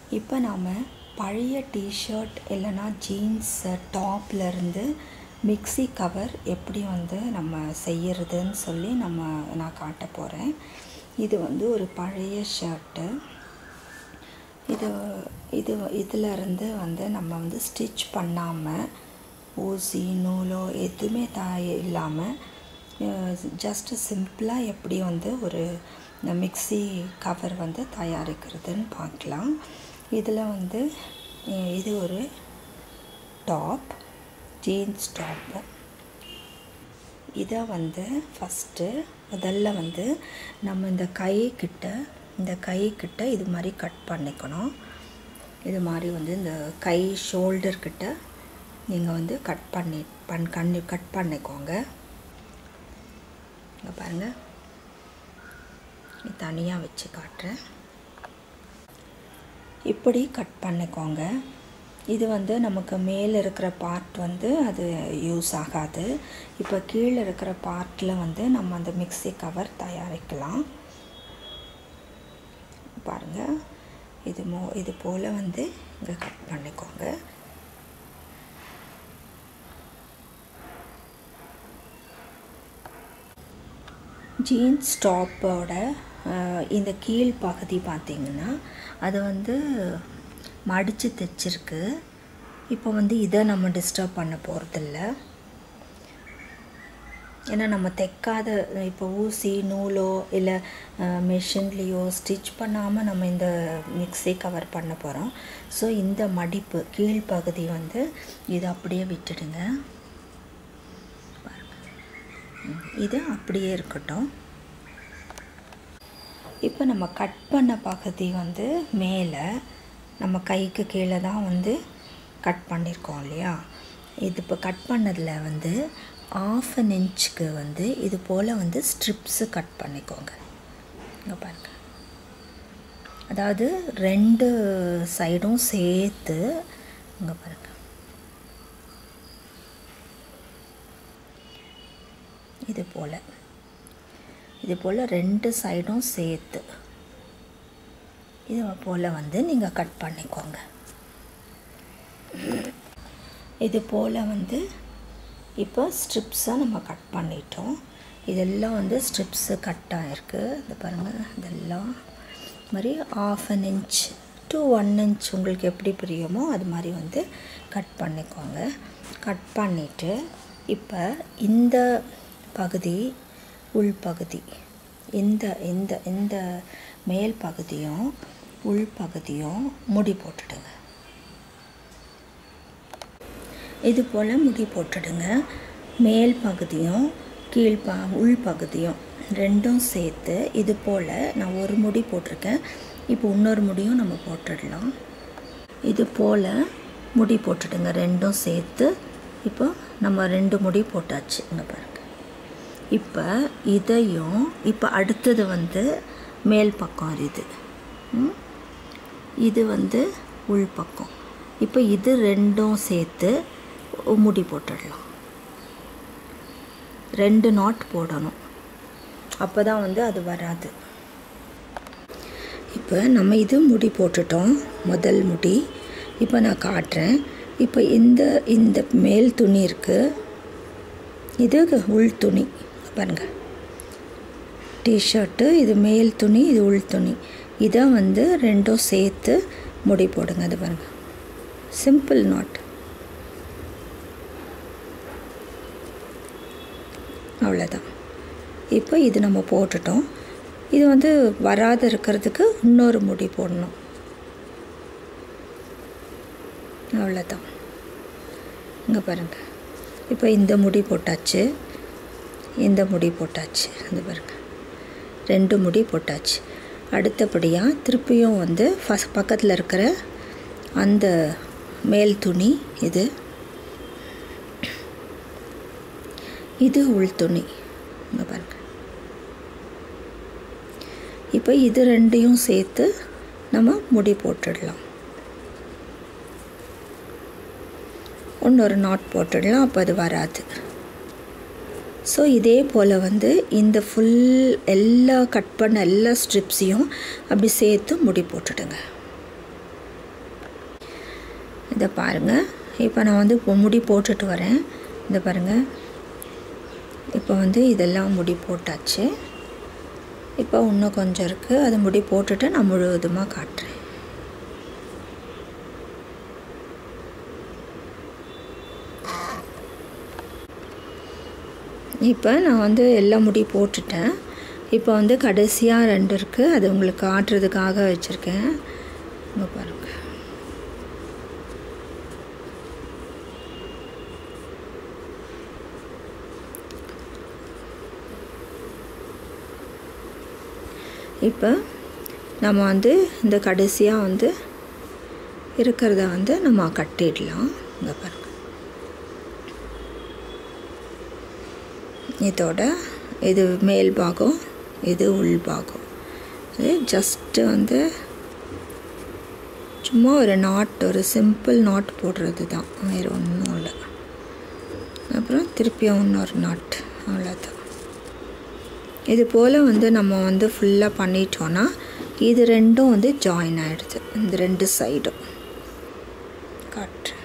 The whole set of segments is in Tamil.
இப்போ நாம் பழைய டிஷர்ட் இல்லைன்னா ஜீன்ஸ் டாப்லேருந்து மிக்ஸி கவர் எப்படி வந்து நம்ம செய்யறதுன்னு சொல்லி நம்ம நான் காட்ட போகிறேன் இது வந்து ஒரு பழைய ஷர்ட்டு இது இது இதில் இருந்து வந்து நம்ம வந்து ஸ்டிச் பண்ணாமல் ஊசி நூலோ எதுவுமே த இல்லாமல் ஜஸ்ட்டு சிம்பிளாக எப்படி வந்து ஒரு மிக்ஸி கவர் வந்து தயாரிக்கிறதுன்னு பார்க்கலாம் இதில் வந்து இது ஒரு டாப் ஜீன்ஸ் டாப்பு இதை வந்து ஃபஸ்ட்டு முதல்ல வந்து நம்ம இந்த கைக்கிட்ட இந்த கைக்கிட்ட இது மாதிரி கட் பண்ணிக்கணும் இது மாதிரி வந்து இந்த கை ஷோல்டர்கிட்ட நீங்கள் வந்து கட் பண்ணி பண் கண்ணி கட் பண்ணிக்கோங்க இங்கே பாருங்கள் தனியாக வச்சு காட்டுறேன் இப்படி கட் பண்ணிக்கோங்க இது வந்து நமக்கு மேலே இருக்கிற பார்ட் வந்து அது யூஸ் ஆகாது இப்போ கீழே இருக்கிற பார்ட்டில் வந்து நம்ம அந்த மிக்ஸி கவர் தயாரிக்கலாம் பாருங்கள் இது மோ இது போல் வந்து இங்கே கட் பண்ணிக்கோங்க ஜீன்ஸ் டாப்போட இந்த கீழ் பகுதி பார்த்திங்கன்னா அது வந்து மடித்து தைச்சிருக்கு இப்போ வந்து இதை நம்ம டிஸ்டர்ப் பண்ண போகிறதில்ல ஏன்னா நம்ம தைக்காத இப்போ ஊசி நூலோ இல்லை மிஷின்லேயோ ஸ்டிச் பண்ணாமல் நம்ம இந்த மிக்ஸி கவர் பண்ண போகிறோம் ஸோ இந்த மடிப்பு கீழ்ப்பகுதி வந்து இதை அப்படியே விட்டுடுங்க இது அப்படியே இருக்கட்டும் இப்போ நம்ம கட் பண்ண பகுதி வந்து மேலே நம்ம கைக்கு கீழே தான் வந்து கட் பண்ணியிருக்கோம் இல்லையா இது இப்போ கட் பண்ணதில் வந்து ஆஃப் அன் இன்ச்சுக்கு வந்து இது போல் வந்து ஸ்ட்ரிப்ஸு கட் பண்ணிக்கோங்க இங்கே பாருங்க அதாவது ரெண்டு சைடும் சேர்த்து இங்கே பாருங்க இது போல் இது போல் ரெண்டு சைடும் சேர்த்து இது போல் வந்து நீங்கள் கட் பண்ணிக்கோங்க இது போல் வந்து இப்போ ஸ்ட்ரிப்ஸாக நம்ம கட் பண்ணிட்டோம் இதெல்லாம் வந்து ஸ்ட்ரிப்ஸு கட் ஆகிருக்கு இது பாருங்கள் இதெல்லாம் மாதிரி half an inch to one inch உங்களுக்கு எப்படி பிரியுமோ அது மாதிரி வந்து கட் பண்ணிக்கோங்க கட் பண்ணிவிட்டு இப்போ இந்த பகுதி உள்பகுதி இந்த இந்த இந்த மேல் பகுதியும் உள்பகுதியும் முடி போட்டுடுங்க இது போல் முடி போட்டுடுங்க மேல் பகுதியும் கீழ்பா உள்பகுதியும் ரெண்டும் சேர்த்து இது போல் நான் ஒரு முடி போட்டிருக்கேன் இப்போ இன்னொரு முடியும் நம்ம போட்டுடலாம் இது போல் முடி போட்டுடுங்க ரெண்டும் சேர்த்து இப்போ நம்ம ரெண்டு முடி போட்டாச்சு இங்கே பாருங்கள் இப்போ இதையும் இப்போ அடுத்தது வந்து மேல் பக்கம் இது இது வந்து உள்பக்கம் இப்போ இது ரெண்டும் சேர்த்து முடி போட்டுடலாம் ரெண்டு நாட் போடணும் அப்போ தான் வந்து அது வராது இப்போ நம்ம இது முடி போட்டுட்டோம் முதல் முடி இப்போ நான் காட்டுறேன் இப்போ இந்த இந்த மேல் துணி இருக்குது இது உள் துணி பாருங்கள் டிஷர்ட்டு இது மேல் துணி இது உள் துணி இதை வந்து ரெண்டும் சேர்த்து முடி போடுங்க அது பாருங்கள் சிம்பிள் நாட் அவ்வளோதான் இப்போ இது நம்ம போட்டுட்டோம் இது வந்து வராது இருக்கிறதுக்கு இன்னொரு முடி போடணும் அவ்வளோதான் இங்கே பாருங்கள் இப்போ இந்த முடி போட்டாச்சு இந்த முடி போட்டாச்சு இந்த பாருங்கள் ரெண்டு முடி போட்டாச்சு அடுத்தபடியாக திருப்பியும் வந்து ஃபஸ்ட் பக்கத்தில் இருக்கிற அந்த மேல் துணி இது இது உள் துணி இங்கே பாருங்கள் இப்போ இது ரெண்டையும் சேர்த்து நம்ம முடி போட்டுடலாம் இன்னொரு நாட் போட்டுடலாம் அப்போ அது வராது ஸோ இதே போல் வந்து இந்த ஃபுல் எல்லா கட் பண்ண எல்லா ஸ்ட்ரிப்ஸையும் அப்படி சேர்த்து முடி போட்டுடுங்க இதை பாருங்கள் இப்போ நான் வந்து இப்போ முடி போட்டுட்டு வரேன் இதை பாருங்கள் இப்போ வந்து இதெல்லாம் முடி போட்டாச்சு இப்போ இன்னும் கொஞ்சம் இருக்குது அது முடி போட்டுட்டு நான் முழுவதுமாக காட்டுறேன் இப்போ நான் வந்து எல்லா முடி போட்டுட்டேன் இப்போ வந்து கடைசியாக ரெண்டு இருக்குது அது உங்களுக்கு காட்டுறதுக்காக வச்சுருக்கேன் இங்கே பாருங்கள் இப்போ நம்ம வந்து இந்த கடைசியாக வந்து இருக்கிறத வந்து நம்ம கட்டிடலாம் இங்கே பாருங்கள் இதோட இது மேல் பாகம் இது உள் பாகம் இது ஜஸ்ட்டு வந்து சும்மா ஒரு நாட் ஒரு சிம்பிள் நாட் போடுறது தான் வேறு ஒன்றும் இல்லை அப்புறம் திருப்பியும் இன்னொரு நாட் அவ்வளோதான் இது போல் வந்து நம்ம வந்து ஃபுல்லாக பண்ணிட்டோன்னா இது ரெண்டும் வந்து ஜாயின் ஆகிடுது இந்த ரெண்டு சைடும் காட்டுறேன்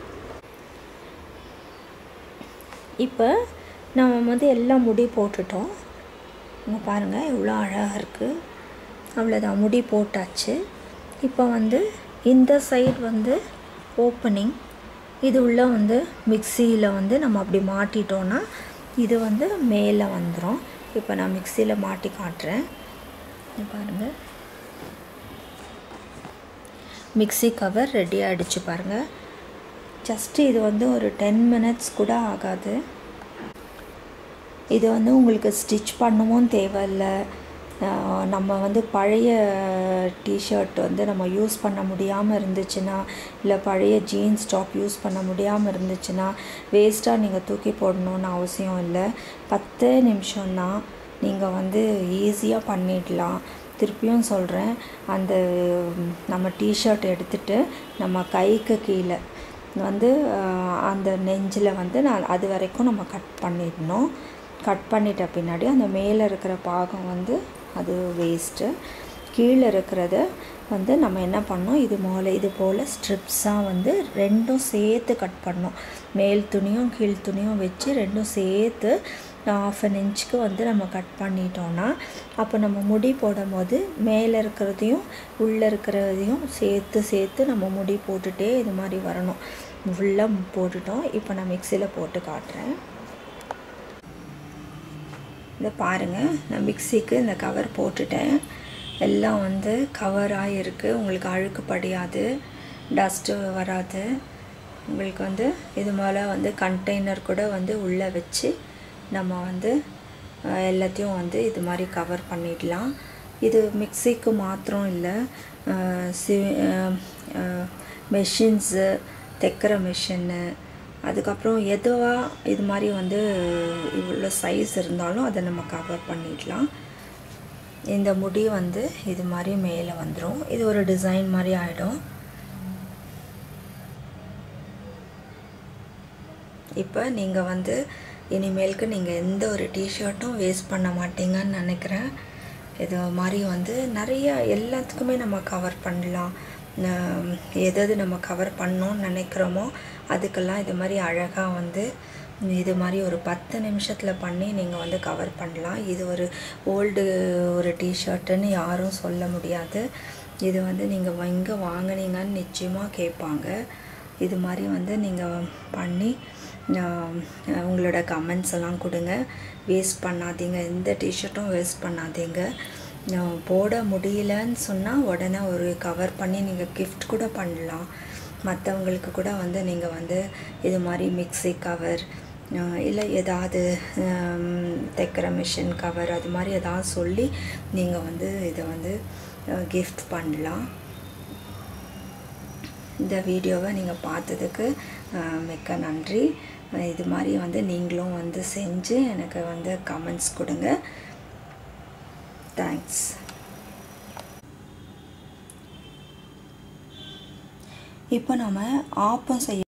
இப்போ நம்ம வந்து எல்லாம் முடி போட்டுட்டோம் இங்கே பாருங்கள் எவ்வளோ அழகாக இருக்குது அவ்வளோதான் முடி போட்டாச்சு இப்போ வந்து இந்த சைடு வந்து ஓப்பனிங் இது உள்ளே வந்து மிக்சியில் வந்து நம்ம அப்படி மாட்டிட்டோன்னா இது வந்து மேலே வந்துடும் இப்போ நான் மிக்சியில் மாட்டி காட்டுறேன் பாருங்கள் மிக்சி கவர் ரெடி ஆகிடுச்சு பாருங்கள் ஜஸ்ட்டு இது வந்து ஒரு டென் மினிட்ஸ் கூட ஆகாது இது வந்து உங்களுக்கு ஸ்டிச் பண்ணவும் தேவையில்லை நம்ம வந்து பழைய டிஷர்ட் வந்து நம்ம யூஸ் பண்ண முடியாமல் இருந்துச்சுன்னா இல்லை பழைய ஜீன்ஸ் டாப் யூஸ் பண்ண முடியாமல் இருந்துச்சுன்னா வேஸ்ட்டாக நீங்கள் தூக்கி போடணுன்னு அவசியம் இல்லை பத்து நிமிஷம்தான் நீங்கள் வந்து ஈஸியாக பண்ணிடலாம் திருப்பியும் சொல்கிறேன் அந்த நம்ம டிஷர்ட் எடுத்துகிட்டு நம்ம கைக்கு கீழே வந்து அந்த நெஞ்சில் வந்து நான் அது வரைக்கும் நம்ம கட் பண்ணிடணும் கட் பண்ணிட்ட பின்னாடி அந்த மேலே இருக்கிற பாகம் வந்து அது வேஸ்ட்டு கீழே இருக்கிறத வந்து நம்ம என்ன பண்ணோம் இது போல் இது போல் ஸ்ட்ரிப்ஸாக வந்து ரெண்டும் சேர்த்து கட் பண்ணோம் மேல் துணியும் கீழ் துணியும் வச்சு ரெண்டும் சேர்த்து ஆஃப் அன் இன்ச்சுக்கு வந்து நம்ம கட் பண்ணிட்டோன்னா அப்போ நம்ம முடி போடும் போது மேலே இருக்கிறதையும் உள்ளே இருக்கிறதையும் சேர்த்து சேர்த்து நம்ம முடி போட்டுகிட்டே இது மாதிரி வரணும் ஃபுல்லாக போட்டுட்டோம் இப்போ நான் மிக்சியில் போட்டு காட்டுறேன் இதை பாருங்கள் நான் மிக்சிக்கு இந்த கவர் போட்டுட்டேன் எல்லாம் வந்து கவராக இருக்குது உங்களுக்கு அழுக்கு படியாது டஸ்ட்டு வராது உங்களுக்கு வந்து இது மேலே வந்து கண்டெய்னர் கூட வந்து உள்ளே வச்சு நம்ம வந்து எல்லாத்தையும் வந்து இது மாதிரி கவர் பண்ணிடலாம் இது மிக்சிக்கு மாத்திரம் இல்லை சி மெஷின்ஸு தைக்கிற மிஷின்னு அதுக்கப்புறம் எதுவாக இது மாதிரி வந்து இவ்வளோ சைஸ் இருந்தாலும் அதை நம்ம கவர் பண்ணிடலாம் இந்த முடி வந்து இது மாதிரி மேலே வந்துடும் இது ஒரு டிசைன் மாதிரி ஆகிடும் இப்போ நீங்கள் வந்து இனிமேலுக்கு நீங்கள் எந்த ஒரு டிஷர்ட்டும் வேஸ்ட் பண்ண மாட்டீங்கன்னு நினைக்கிறேன் இது மாதிரி வந்து நிறைய எல்லாத்துக்குமே நம்ம கவர் பண்ணலாம் எதாவது நம்ம கவர் பண்ணோன்னு நினைக்கிறோமோ அதுக்கெல்லாம் இது மாதிரி அழகாக வந்து இது மாதிரி ஒரு பத்து நிமிஷத்தில் பண்ணி நீங்கள் வந்து கவர் பண்ணலாம் இது ஒரு ஓல்டு ஒரு டிஷர்ட்டுன்னு யாரும் சொல்ல முடியாது இது வந்து நீங்கள் எங்கே வாங்கினீங்கன்னு நிச்சயமாக கேட்பாங்க இது மாதிரி வந்து நீங்கள் பண்ணி உங்களோட கமெண்ட்ஸ் எல்லாம் கொடுங்க வேஸ்ட் பண்ணாதீங்க எந்த டிஷர்ட்டும் வேஸ்ட் பண்ணாதீங்க போட முடியலன்னு சொன்னால் உடனே ஒரு கவர் பண்ணி நீங்கள் கிஃப்ட் கூட பண்ணலாம் மற்றவங்களுக்கு கூட வந்து நீங்கள் வந்து இது மாதிரி மிக்ஸி கவர் இல்லை ஏதாவது தைக்கிற மிஷின் கவர் அது மாதிரி ஏதாவது சொல்லி நீங்கள் வந்து இதை வந்து கிஃப்ட் பண்ணலாம் இந்த வீடியோவை நீங்கள் பார்த்ததுக்கு மிக்க நன்றி இது மாதிரி வந்து நீங்களும் வந்து செஞ்சு எனக்கு வந்து கமெண்ட்ஸ் கொடுங்க தேங்க்ஸ் இப்போ நம்ம ஆப்பம் செய்ய